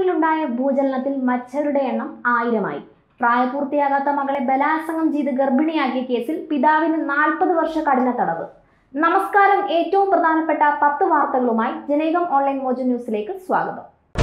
സംസ്ഥാനങ്ങളുണ്ടായ ഭൂചലനത്തിൽ മരിച്ചവരുടെ എണ്ണം ആയിരമായി പ്രായപൂർത്തിയാകാത്ത മകളെ ബലാത്സംഗം ചെയ്ത് ഗർഭിണിയാക്കിയ കേസിൽ പിതാവിന് നാൽപ്പത് വർഷ കഠിന തടവ് നമസ്കാരം ഏറ്റവും പ്രധാനപ്പെട്ട പത്ത് വാർത്തകളുമായി ജനേകം ഓൺലൈൻ മോജോ ന്യൂസിലേക്ക് സ്വാഗതം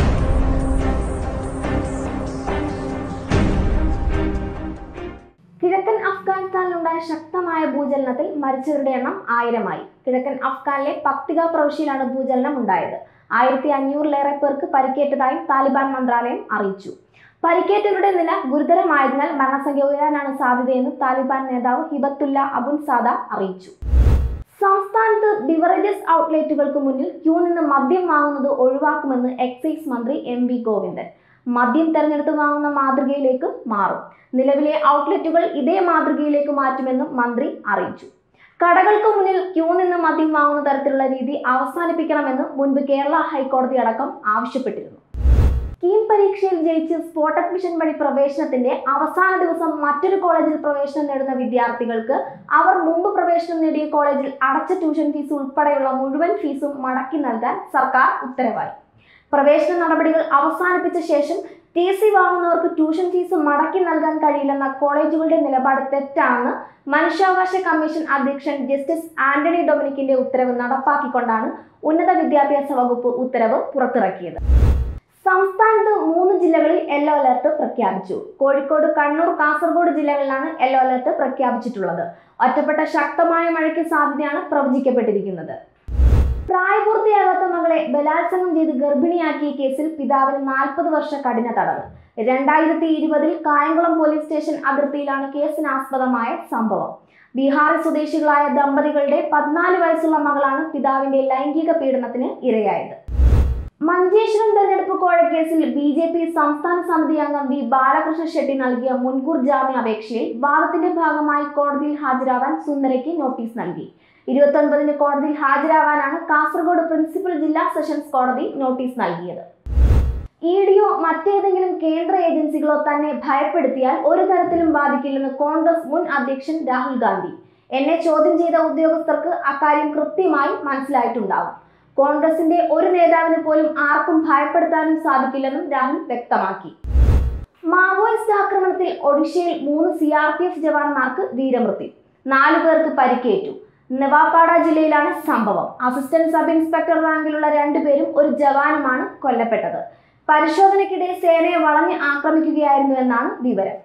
കിഴക്കൻ അഫ്ഗാനിസ്ഥാനിലുണ്ടായ ശക്തമായ ഭൂചലനത്തിൽ മരിച്ചവരുടെ എണ്ണം ആയിരമായി കിഴക്കൻ അഫ്ഗാനിലെ പക്തിക പ്രവിശ്യയിലാണ് ഭൂചലനം ഉണ്ടായത് ആയിരത്തി അഞ്ഞൂറിലേറെ പേർക്ക് പരിക്കേറ്റതായും താലിബാൻ മന്ത്രാലയം അറിയിച്ചു പരിക്കേറ്റവരുടെ നില ഗുരുതരമായതിനാൽ മരണസംഖ്യ ഉയരാനാണ് സാധ്യതയെന്ന് താലിബാൻ നേതാവ് ഹിബത്തുല്ല അബുൻ സാദ അറിയിച്ചു സംസ്ഥാനത്ത് ബിവറേജസ് ഔട്ട്ലെറ്റുകൾക്ക് മുന്നിൽ ക്യൂ നിന്ന് മദ്യം വാങ്ങുന്നത് ഒഴിവാക്കുമെന്ന് എക്സൈസ് മന്ത്രി എം വി ഗോവിന്ദൻ മദ്യം തെരഞ്ഞെടുത്ത് വാങ്ങുന്ന മാതൃകയിലേക്ക് മാറും നിലവിലെ ഔട്ട്ലെറ്റുകൾ ഇതേ മാതൃകയിലേക്ക് മാറ്റുമെന്നും മന്ത്രി അറിയിച്ചു കടകൾക്ക് മുന്നിൽ ക്യൂ നിന്ന് മദ്യം വാങ്ങുന്ന തരത്തിലുള്ള രീതി അവസാനിപ്പിക്കണമെന്ന് മുൻപ് കേരള ഹൈക്കോടതി അടക്കം ആവശ്യപ്പെട്ടിരുന്നു കീം പരീക്ഷയിൽ ജയിച്ച് സ്പോട്ട് അഡ്മിഷൻ വഴി പ്രവേശനത്തിന്റെ അവസാന ദിവസം മറ്റൊരു കോളേജിൽ പ്രവേശനം നേടുന്ന വിദ്യാർത്ഥികൾക്ക് അവർ മുമ്പ് പ്രവേശനം നേടിയ കോളേജിൽ അടച്ച ട്യൂഷൻ ഫീസ് ഉൾപ്പെടെയുള്ള മുഴുവൻ ഫീസും മടക്കി നൽകാൻ സർക്കാർ ഉത്തരവായി പ്രവേശന നടപടികൾ അവസാനിപ്പിച്ച ശേഷം ടി സി വാങ്ങുന്നവർക്ക് ട്യൂഷൻ ഫീസ് മടക്കി നൽകാൻ കഴിയില്ലെന്ന കോളേജുകളുടെ നിലപാട് തെറ്റാണെന്ന് മനുഷ്യാവകാശ കമ്മീഷൻ അധ്യക്ഷൻ ജസ്റ്റിസ് ആന്റണി ഡൊമിനിക്കിന്റെ ഉത്തരവ് നടപ്പാക്കിക്കൊണ്ടാണ് ഉന്നത വിദ്യാഭ്യാസ വകുപ്പ് ഉത്തരവ് പുറത്തിറക്കിയത് സംസ്ഥാനത്ത് മൂന്ന് ജില്ലകളിൽ യെല്ലോ അലർട്ട് പ്രഖ്യാപിച്ചു കോഴിക്കോട് കണ്ണൂർ കാസർഗോഡ് ജില്ലകളിലാണ് യെല്ലോ അലർട്ട് പ്രഖ്യാപിച്ചിട്ടുള്ളത് ഒറ്റപ്പെട്ട ശക്തമായ മഴയ്ക്ക് സാധ്യതയാണ് പ്രവചിക്കപ്പെട്ടിരിക്കുന്നത് പ്രായപൂർത്തിയാകാത്ത മകളെ ബലാത്സംഗം ചെയ്ത് ഗർഭിണിയാക്കിയ കേസിൽ പിതാവിന് നാൽപ്പത് വർഷ കഠിന തടവ് രണ്ടായിരത്തി ഇരുപതിൽ കായംകുളം പോലീസ് സ്റ്റേഷൻ അതിർത്തിയിലാണ് കേസിനാസ്പദമായ സംഭവം ബീഹാർ സ്വദേശികളായ ദമ്പതികളുടെ പതിനാല് വയസ്സുള്ള മകളാണ് പിതാവിന്റെ ലൈംഗിക പീഡനത്തിന് ഇരയായത് മഞ്ചേശ്വരം തെരഞ്ഞെടുപ്പ് കോഴക്കേസിൽ ബി ജെ പി സംസ്ഥാന സമിതി അംഗം വി ബാലകൃഷ്ണ ഷെട്ടി നൽകിയ മുൻകൂർ ജാമ്യാപേക്ഷയിൽ വാദത്തിന്റെ ഭാഗമായി കോടതിയിൽ ഹാജരാവാൻ സുന്ദരയ്ക്ക് നോട്ടീസ് നൽകി ഇരുപത്തൊൻപതിന് കോടതിയിൽ ഹാജരാവാനാണ് കാസർഗോഡ് പ്രിൻസിപ്പൽ ജില്ലാ സെഷൻസ് കോടതി നോട്ടീസ് നൽകിയത് ഇ ഡിയോ മറ്റേതെങ്കിലും കേന്ദ്ര ഏജൻസികളോ തന്നെ ഭയപ്പെടുത്തിയാൽ ഒരു തരത്തിലും ബാധിക്കില്ലെന്ന് കോൺഗ്രസ് മുൻ അധ്യക്ഷൻ രാഹുൽ ഗാന്ധി എന്നെ ചോദ്യം ചെയ്ത ഉദ്യോഗസ്ഥർക്ക് അക്കാര്യം കൃത്യമായി മനസ്സിലായിട്ടുണ്ടാവും കോൺഗ്രസിന്റെ ഒരു നേതാവിന് പോലും ആർക്കും ഭയപ്പെടുത്താനും സാധിക്കില്ലെന്നും രാഹുൽ വ്യക്തമാക്കി മാവോയിസ്റ്റ് ആക്രമണത്തിൽ ഒഡീഷയിൽ മൂന്ന് സി ആർ പി എഫ് ജവാന്മാർക്ക് വീരമൃത്യു നാലു പേർക്ക് പരിക്കേറ്റു നെവാപാഡ ജില്ലയിലാണ് സംഭവം അസിസ്റ്റന്റ് സബ് ഇൻസ്പെക്ടർ റാങ്കിലുള്ള രണ്ടുപേരും ഒരു ജവാനുമാണ് കൊല്ലപ്പെട്ടത് പരിശോധനയ്ക്കിടെ സേനയെ വളഞ്ഞ് ആക്രമിക്കുകയായിരുന്നു എന്നാണ് വിവരം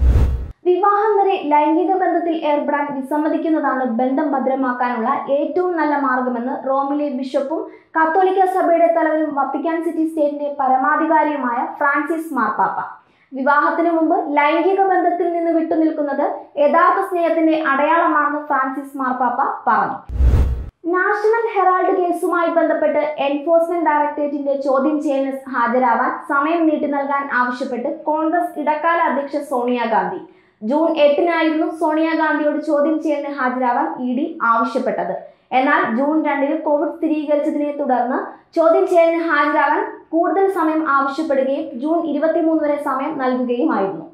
വിവാഹം വരെ ലൈംഗിക ബന്ധത്തിൽ ഏർപ്പെടാൻ വിസമ്മതിക്കുന്നതാണ് ബന്ധം ഭദ്രമാക്കാനുള്ള ഏറ്റവും നല്ല മാർഗമെന്ന് റോമിലെ ബിഷപ്പും കത്തോലിക്ക സഭയുടെ തലവനും വത്തിക്കാൻ സിറ്റി സ്റ്റേറ്റിന്റെ പരമാധികാരിയുമായ ഫ്രാൻസിസ് മാർപ്പാപ്പ വിവാഹത്തിനു മുമ്പ് ലൈംഗിക ബന്ധത്തിൽ നിന്ന് വിട്ടുനിൽക്കുന്നത് യഥാർത്ഥ സ്നേഹത്തിന്റെ അടയാളമാണെന്ന് ഫ്രാൻസിസ് മാർപ്പാപ്പ പറഞ്ഞു നാഷണൽ ഹെറാൾഡ് കേസുമായി ബന്ധപ്പെട്ട് എൻഫോഴ്സ്മെന്റ് ഡയറക്ടറേറ്റിന്റെ ചോദ്യം ചെയ്യലിന് ഹാജരാവാൻ സമയം നീട്ടി നൽകാൻ ആവശ്യപ്പെട്ട് കോൺഗ്രസ് ഇടക്കാല അധ്യക്ഷ സോണിയാഗാന്ധി ജൂൺ എട്ടിനായിരുന്നു സോണിയാഗാന്ധിയോട് ചോദ്യം ചെയ്യലിന് ഹാജരാവാൻ ഇ ഡി ആവശ്യപ്പെട്ടത് എന്നാൽ ജൂൺ രണ്ടിന് കോവിഡ് സ്ഥിരീകരിച്ചതിനെ തുടർന്ന് ചോദ്യം ചെയ്യലിന് ഹാജരാകാൻ കൂടുതൽ സമയം ആവശ്യപ്പെടുകയും ജൂൺ ഇരുപത്തിമൂന്ന് വരെ സമയം നൽകുകയുമായിരുന്നു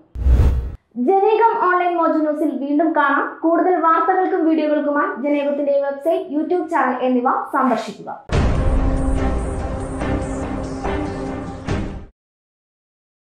ജനേകം ഓൺലൈൻ മോജോ ന്യൂസിൽ വീണ്ടും കാണാം കൂടുതൽ വാർത്തകൾക്കും വീഡിയോകൾക്കുമായി ജനേകത്തിന്റെ വെബ്സൈറ്റ് യൂട്യൂബ് ചാനൽ എന്നിവ സന്ദർശിക്കുക